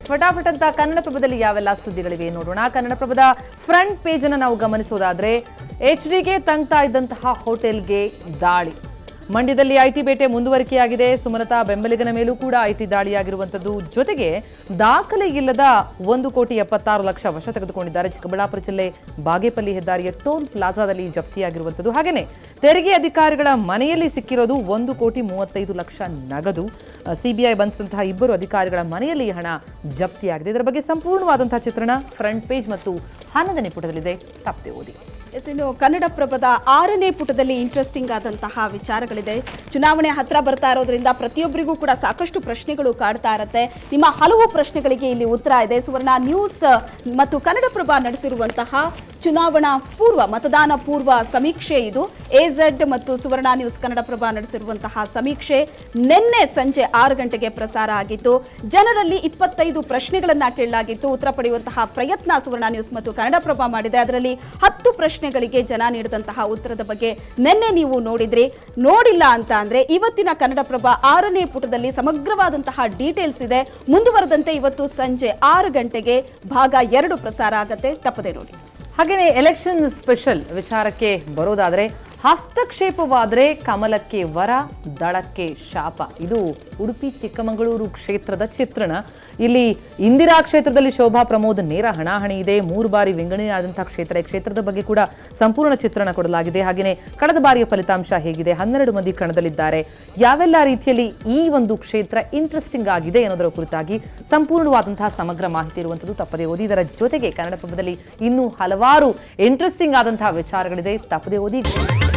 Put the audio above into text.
ಫಟಾಫಟ್ ಅಂತ ಕನ್ನಡಪ್ರಭದಲ್ಲಿ ಯಾವೆಲ್ಲ ಸುದ್ದಿಗಳಿವೆ ನೋಡೋಣ ಕನ್ನಡಪ್ರಭದ ಫ್ರಂಟ್ ಪೇಜ್ ಅನ್ನು ನಾವು ಗಮನಿಸೋದಾದ್ರೆ ಎಚ್ ಡಿಗೆ ತಂಗ್ತಾ ಇದ್ದಂತಹ ಹೋಟೆಲ್ಗೆ ದಾಳಿ ಮಂಡ್ಯದಲ್ಲಿ ಐಟಿ ಬೇಟೆ ಮುಂದುವರಿಕೆಯಾಗಿದೆ ಸುಮಲತಾ ಬೆಂಬಲಿಗನ ಮೇಲೂ ಕೂಡ ಐಟಿ ದಾಳಿಯಾಗಿರುವಂಥದ್ದು ಜೊತೆಗೆ ದಾಖಲೆ ಇಲ್ಲದ ಒಂದು ಕೋಟಿ ಎಪ್ಪತ್ತಾರು ಲಕ್ಷ ವಶ ತೆಗೆದುಕೊಂಡಿದ್ದಾರೆ ಚಿಕ್ಕಬಳ್ಳಾಪುರ ಜಿಲ್ಲೆ ಬಾಗೇಪಲ್ಲಿ ಹೆದ್ದಾರಿಯ ಟೋಲ್ ಪ್ಲಾಜಾದಲ್ಲಿ ಜಪ್ತಿಯಾಗಿರುವಂಥದ್ದು ಹಾಗೆಯೇ ತೆರಿಗೆ ಅಧಿಕಾರಿಗಳ ಮನೆಯಲ್ಲಿ ಸಿಕ್ಕಿರೋದು ಒಂದು ಕೋಟಿ ಮೂವತ್ತೈದು ಲಕ್ಷ ನಗದು ಸಿಬಿಐ ಬಂದಂತಹ ಇಬ್ಬರು ಅಧಿಕಾರಿಗಳ ಮನೆಯಲ್ಲಿ ಈ ಹಣ ಜಪ್ತಿಯಾಗಿದೆ ಇದರ ಬಗ್ಗೆ ಸಂಪೂರ್ಣವಾದಂತಹ ಚಿತ್ರಣ ಫ್ರಂಟ್ ಪೇಜ್ ಮತ್ತು ಹನ್ನೊಂದನೇ ಪುಟದಲ್ಲಿದೆ ತಪ್ಪದೆ ಓದಿ ಎಸ್, ಇನ್ನು ಕನ್ನಡಪ್ರಭದ ಆರನೇ ಪುಟದಲ್ಲಿ ಇಂಟ್ರೆಸ್ಟಿಂಗ್ ಆದಂತಹ ವಿಚಾರಗಳಿದೆ ಚುನಾವಣೆ ಹತ್ರ ಬರ್ತಾ ಇರೋದ್ರಿಂದ ಪ್ರತಿಯೊಬ್ಬರಿಗೂ ಕೂಡ ಸಾಕಷ್ಟು ಪ್ರಶ್ನೆಗಳು ಕಾಡ್ತಾ ಇರುತ್ತೆ ನಿಮ್ಮ ಹಲವು ಪ್ರಶ್ನೆಗಳಿಗೆ ಇಲ್ಲಿ ಉತ್ತರ ಇದೆ ಸುವರ್ಣ ನ್ಯೂಸ್ ಮತ್ತು ಕನ್ನಡಪ್ರಭ ನಡೆಸಿರುವಂತಹ ಚುನಾವಣಾ ಪೂರ್ವ ಮತದಾನ ಪೂರ್ವ ಸಮೀಕ್ಷೆ ಇದು ಎಝೆಡ್ ಮತ್ತು ಸುವರ್ಣ ನ್ಯೂಸ್ ಕನ್ನಡಪ್ರಭ ನಡೆಸಿರುವಂತಹ ಸಮೀಕ್ಷೆ ನಿನ್ನೆ ಸಂಜೆ ಆರು ಗಂಟೆಗೆ ಪ್ರಸಾರ ಆಗಿತ್ತು ಜನರಲ್ಲಿ ಇಪ್ಪತ್ತೈದು ಪ್ರಶ್ನೆಗಳನ್ನ ಕೇಳಲಾಗಿತ್ತು ಉತ್ತರ ಪಡೆಯುವಂತಹ ಪ್ರಯತ್ನ ಸುವರ್ಣ ನ್ಯೂಸ್ ಮತ್ತು ಕನ್ನಡಪ್ರಭ ಮಾಡಿದೆ ಅದರಲ್ಲಿ ಹತ್ತು ಪ್ರಶ್ನೆಗಳಿಗೆ ಜನ ನೀಡಿದಂತಹ ಉತ್ತರದ ಬಗ್ಗೆ ನಿನ್ನೆ ನೀವು ನೋಡಿದ್ರಿ ನೋಡಿಲ್ಲ ಅಂತ ಅಂದ್ರೆ ಇವತ್ತಿನ ಕನ್ನಡಪ್ರಭ ಆರನೇ ಪುಟದಲ್ಲಿ ಸಮಗ್ರವಾದಂತಹ ಡೀಟೇಲ್ಸ್ ಇದೆ ಮುಂದುವರೆದಂತೆ ಇವತ್ತು ಸಂಜೆ ಆರು ಗಂಟೆಗೆ ಭಾಗ ಎರಡು ಪ್ರಸಾರ ಆಗತ್ತೆ ತಪ್ಪದೆ ನೋಡಿ ಹಾಗೆಯೇ ಎಲೆಕ್ಷನ್ ಸ್ಪೆಷಲ್ ವಿಚಾರಕ್ಕೆ ಬರೋದಾದ್ರೆ ಹಸ್ತಕ್ಷೇಪವಾದ್ರೆ ಕಮಲಕ್ಕೆ ವರ ದಳಕ್ಕೆ ಶಾಪ ಇದು ಉಡುಪಿ ಚಿಕ್ಕಮಗಳೂರು ಕ್ಷೇತ್ರದ ಚಿತ್ರಣ ಇಲ್ಲಿ ಇಂದಿರಾ ಕ್ಷೇತ್ರದಲ್ಲಿ ಶೋಭಾ ಪ್ರಮೋದ್ ನೇರ ಹಣಾಹಣಿ ಇದೆ ಮೂರು ಬಾರಿ ವಿಂಗಡಣೆಯಾದಂತಹ ಕ್ಷೇತ್ರ ಈ ಕ್ಷೇತ್ರದ ಬಗ್ಗೆ ಕೂಡ ಸಂಪೂರ್ಣ ಚಿತ್ರಣ ಕೊಡಲಾಗಿದೆ ಹಾಗೆಯೇ ಕಳೆದ ಬಾರಿಯ ಫಲಿತಾಂಶ ಹೇಗಿದೆ ಹನ್ನೆರಡು ಮಂದಿ ಕಣದಲ್ಲಿದ್ದಾರೆ ಯಾವೆಲ್ಲ ರೀತಿಯಲ್ಲಿ ಈ ಒಂದು ಕ್ಷೇತ್ರ ಇಂಟ್ರೆಸ್ಟಿಂಗ್ ಆಗಿದೆ ಅನ್ನೋದರ ಕುರಿತಾಗಿ ಸಂಪೂರ್ಣವಾದಂತಹ ಸಮಗ್ರ ಮಾಹಿತಿ ಇರುವಂಥದ್ದು ತಪ್ಪದೆ ಓದಿ ಇದರ ಜೊತೆಗೆ ಕನ್ನಡಪ್ರಭದಲ್ಲಿ ಇನ್ನೂ ಹಲವಾರು ಇಂಟ್ರೆಸ್ಟಿಂಗ್ ಆದಂತಹ ವಿಚಾರಗಳಿದೆ ತಪ್ಪದೆ ಓದಿ